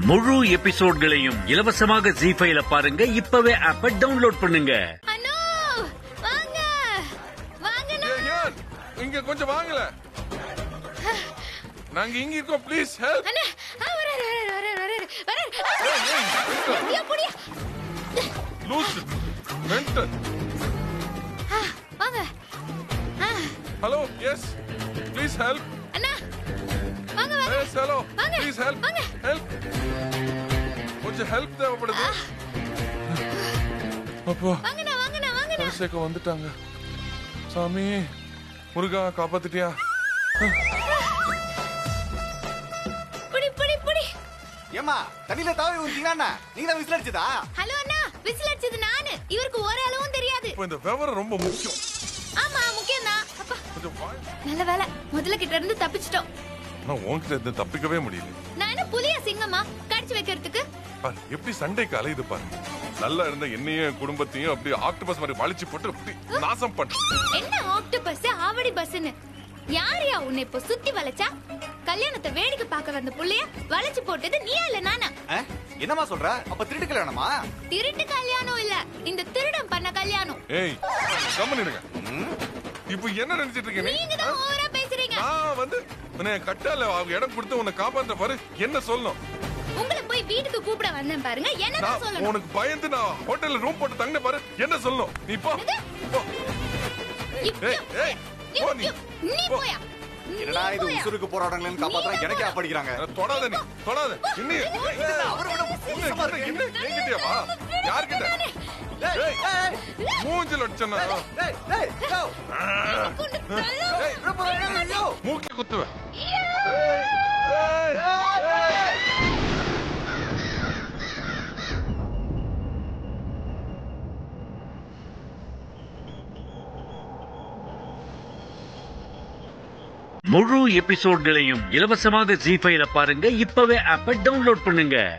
முழு எபிசோட்களையும் இலவசமாக ஜி ஃபைல பாருங்க இப்பவே ஆப்ப டவுன்லோட் பண்ணுங்க அண்ணா வாங்க வாங்கண்ணா ஏய், ஏன்? இங்க கொஞ்சம் வாங்கல நாங்க இங்க இருக்கோம் ப்ளீஸ் ஹெல்ப் அண்ணா ஆ, வராரு வராரு வராரு வராரு வராரு ஐயோ, புடியா. லூஸ் மென்டல் ஆ, வாங்க ஆ, ஹலோ எஸ் ப்ளீஸ் ஹெல்ப் அண்ணா வாங்க வாங்க எஸ் ஹலோ வாங்க, ப்ளீஸ் ஹெல்ப் வாங்க. ஹெல்ப் கொஞ்சம் ஹெல்ப் தேவைப்படுது அப்போ வாங்கண்ணா வாங்கண்ணா வாங்கண்ணா கடைசியாக வந்துட்டாங்க சாமி முருகா காப்பாத்திட்டியா புடி புடி புடி ஏமா தண்ணியில தாவி ஊத்தினா நீங்க தான் விசில் அடிச்சதா ஹலோ அண்ணா விசில் அடிச்சது நானு இவருக்கு ஒரு அளவும் தெரியாது இப்போ இந்த விவரம் ரொம்ப முக்கியம் ஆமா முக்கியம் தான் அப்பா கொஞ்சம் வாய் நல்ல வேலை முதல்ல கிட்ட இருந்து தப்பிச்சிட்டோம் நான் உன்கிட்ட இருந்து தப்பிக்கவே முடியல நான் என்ன புலியா சிங்கமா கடிச்சு வைக்கிறதுக்கு பாரு எப்படி சண்டைக்கு அலையுது பாரு நல்லா இருந்த என்னையும் என் குடும்பத்தையும் அப்படி ஆக்டோபஸ் மாதிரி வலிச்சு போட்டு அப்படி நாசம் பண்ண என்ன ஆக்டோபஸ் ஆவடி பஸ்னு யாரையா உன்னை இப்போ சுத்தி வளைச்சா கல்யாணத்தை வேடிக்கை பார்க்க வந்த புள்ளைய வளைச்சு போட்டது நீயா இல்ல நானா அஹ், என்னம்மா சொல்ற அப்ப திருட்டு கல்யாணமா திருட்டு கல்யாணம் இல்ல இந்த திருடன் பண்ண கல்யாணம் ஏய் கம்மனிடுங்க இப்போ என்ன நினைச்சிட்டு இருக்க நீ நீங்க தான் ஓவரா பேசுறீங்க நான் வந்து உன்னை கட்டால அவங்க இடம் கொடுத்து உன்னை காப்பாத்த பாரு என்ன சொல்லணும் உங்களை போய் வீட்டுக்கு கூப்பிட வந்தேன் பாருங்க என்னதான் நான் சொல்லணும் உனக்கு பயந்து நான் ஹோட்டல்ல ரூம் போட்டு தங்கின பாரு என்ன சொல்லணும் நீ போ போ. இப்போ- ஏய், ஏய், நீ போ நீ. நீ போ. போயா நீ என்னடா இது போயா? உசுருக்கு போராட்டங்களேன்னு காப்பாத்துறா நீ எனக்கே போயா? அப்படிக்கிறாங்க என்ன தொடாத நீ தொடாத இன்னும் அவரை விட என்ன, என்ன, என்ன, என்கிட்டயா வா? யார்கிட்ட? ஏய், மூஞ்சில அடிச்சேன்னா, டேய், டேய், யோ, கொண்டு தள்ளு. டேய், விட போறாங்க, யோ. மூக்கில குத்துவேன். முழு எபிசோட்களையும் இலவசமாக ஜி ஃபைல பாருங்க இப்பவே ஆப்ப டவுன்லோட் பண்ணுங்க